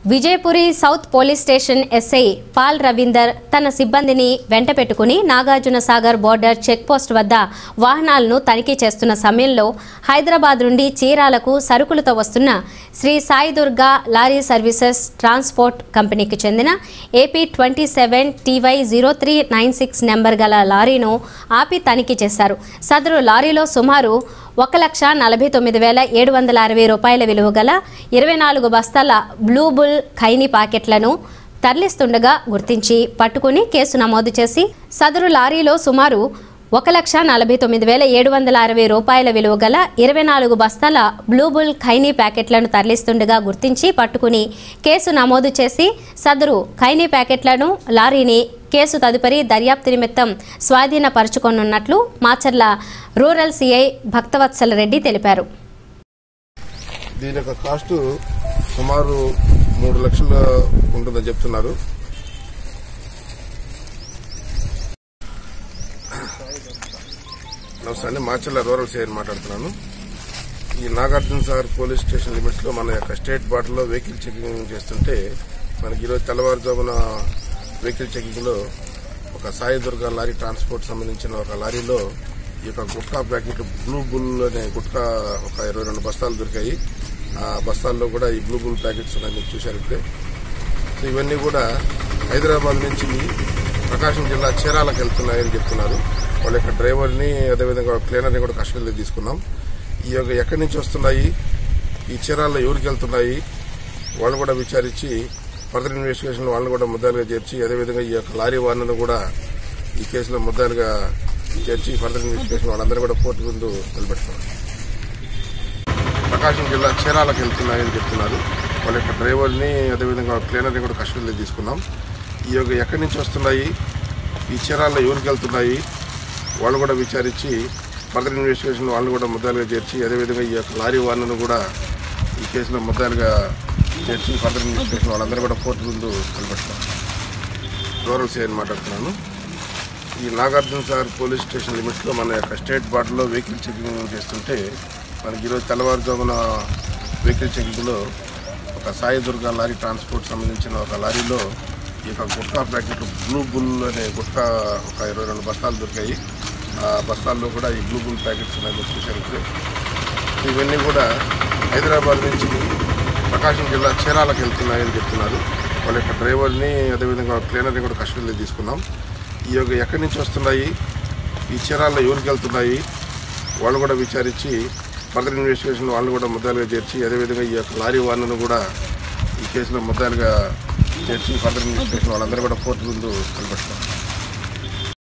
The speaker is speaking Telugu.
Vijayapuri south police station SI Paul Ravinder తన సిబ్బందిని వెంట పెట్టుకుని Nagarjuna Sagar border check post వద్ద వాహనాలను తనిఖీ చేస్తున్న సమయంలో హైదరాబాద్ నుండి చీరాలకు సరుకులతో వస్తున్న Sri Sai Durga lorry services transport కంపెనీకి చెందిన AP twenty seven TY zero three nine six number గల లారీను ఆపి తనిఖీ చేశారు సదరు లారీలో సుమారు ఒక లక్ష నలభై తొమ్మిది వేల ఏడు వందల అరవై రూపాయల విలువ గల ఇరవై నాలుగు బస్తాల బ్లూ బుల్ ఖైనీ ప్యాకెట్లను తరలిస్తుండగా గుర్తించి పట్టుకుని కేసు నమోదు చేసి సదరు లారీలో సుమారు ఒక లక్ష నలభై తొమ్మిది వేల ఏడు వందల అరవై రూపాయల విలువ గల ఇరవై నాలుగు బస్తాల బ్లూ బుల్ ఖైనీ ప్యాకెట్లను తరలిస్తుండగా గుర్తించి పట్టుకుని కేసు నమోదు చేసి సదరు ఖైనీ ప్యాకెట్లను లారీని కేసు తదుపరి దర్యాప్తు నిమిత్తం స్వాధీనపరుచుకోనున్నట్లు మాచర్ల రూరల్ సిఐ భక్తవత్సల రెడ్డి తెలిపారు దీని యొక్క కాస్ట్ సుమారు మూడు లక్షలు ఉంటుందని చెప్తున్నారు నమస్తే అండి మాచర్ల రూరల్ సైడ్ మాట్లాడుతున్నాను ఈ Nagarjuna Sagar police station limits లో మన యొక్క స్టేట్ బార్డర్ లో వెహికల్ చెకింగ్ చేస్తుంటే మనకి ఈరోజు తెల్లవారుజామున వెహికల్ చెకింగ్ లో ఒక సాయి దుర్గా లారీ ట్రాన్స్పోర్ట్ సంబంధించిన ఒక లారీలో ఈ యొక్క గుట్కా ప్యాకెట్ బ్లూ బుల్ అనే గుట్కా ఒక ఇరవై రెండు బస్తాలు దొరికాయి ఆ బస్తాల్లో కూడా ఈ బ్లూ బుల్ ప్యాకెట్స్ ఉన్నాయి మీరు చూశారు ఇప్పుడే సో ఇవన్నీ కూడా హైదరాబాద్ నుంచి ప్రకాశం జిల్లా చీరాలకు వెళ్తున్నాయని చెప్తున్నారు వాళ్ళ యొక్క డ్రైవర్ని అదేవిధంగా క్లీనర్ని కూడా కస్టడీలో తీసుకున్నాం ఈ యొక్క ఎక్కడి నుంచి వస్తున్నాయి ఈ చీరాల్లో ఎవరికి వెళ్తున్నాయి వాళ్ళు కూడా విచారించి ఫర్దర్ ఇన్వెస్టిగేషన్ వాళ్ళని కూడా ముద్దాలుగా చేర్చి అదేవిధంగా ఈ యొక్క లారీ వారిని కూడా ఈ కేసులో ముద్దాలుగా చేర్చి ఫర్దర్ ఇన్వెస్టిగేషన్ వాళ్ళందరూ కూడా కోర్టు ముందు నిలబెట్టుకున్నారు ప్రకాశం జిల్లా చీరాలకు వెళ్తున్నాయని చెప్తున్నారు వాళ్ళ యొక్క డ్రైవర్ని అదేవిధంగా క్లీనర్ని కూడా కస్టడీలో తీసుకున్నాం ఈ యొక్క ఎక్కడి నుంచి వస్తున్నాయి ఈ చీరాల్లో ఎవరికి వెళ్తున్నాయి వాళ్ళు కూడా విచారించి ఫర్దర్ ఇన్వెస్టిగేషన్ వాళ్ళని కూడా ముద్దాలుగా చేర్చి అదేవిధంగా ఈ యొక్క లారీ వారిని కూడా ఈ కేసులో ముద్దాలుగా చేర్చి ఫర్దర్ ఇన్వెస్టిగేషన్ వాళ్ళందరూ కూడా కోర్టు ముందు నిలబెట్టుకున్నారు రూరల్ సైడ్ మాట్లాడుతున్నాను ఈ Nagarjuna Sagar police station limits లో మన యొక్క స్టేట్ బార్డర్ లో వెహికల్ చెకింగ్ చేస్తుంటే మనకి ఈరోజు తెల్లవారుజామున వెహికల్ చెకింగ్ లో ఒక సాయి దుర్గా లారీ ట్రాన్స్పోర్ట్ సంబంధించిన ఒక లారీలో ఈ యొక్క గుట్కా ప్యాకెట్ బ్లూ బుల్ అనే గుట్కా ఒక ఇరవై రెండు బస్తాలు దొరికాయి ఆ బస్తాల్లో కూడా ఈ బ్లూ బుల్ ప్యాకెట్స్ ఉన్నాయి మీరు చూశారు ఇప్పుడే. ఇవన్నీ కూడా హైదరాబాద్ నుంచి ప్రకాశం జిల్లా చీరాలకు వెళ్తున్నాయని చెప్తున్నారు వాళ్ళ యొక్క డ్రైవర్ని అదేవిధంగా క్లీనర్ని కూడా కస్టడీలో తీసుకున్నాం ఈ యొక్క ఎక్కడి నుంచి వస్తున్నాయి ఈ చీరాల్లో ఎవరికి వెళ్తున్నాయి వాళ్ళు కూడా విచారించి ఫర్దర్ ఇన్వెస్టిగేషన్ వాళ్ళని కూడా ముద్దాలుగా చేర్చి అదేవిధంగా ఈ యొక్క లారీ వారిని కూడా ఈ కేసులో ముద్దాలుగా చేర్చి ఫర్దర్ ఇన్వెస్టిగేషన్ వాళ్ళందరూ కూడా కోర్టు ముందు నిలబెట్టుకున్నారు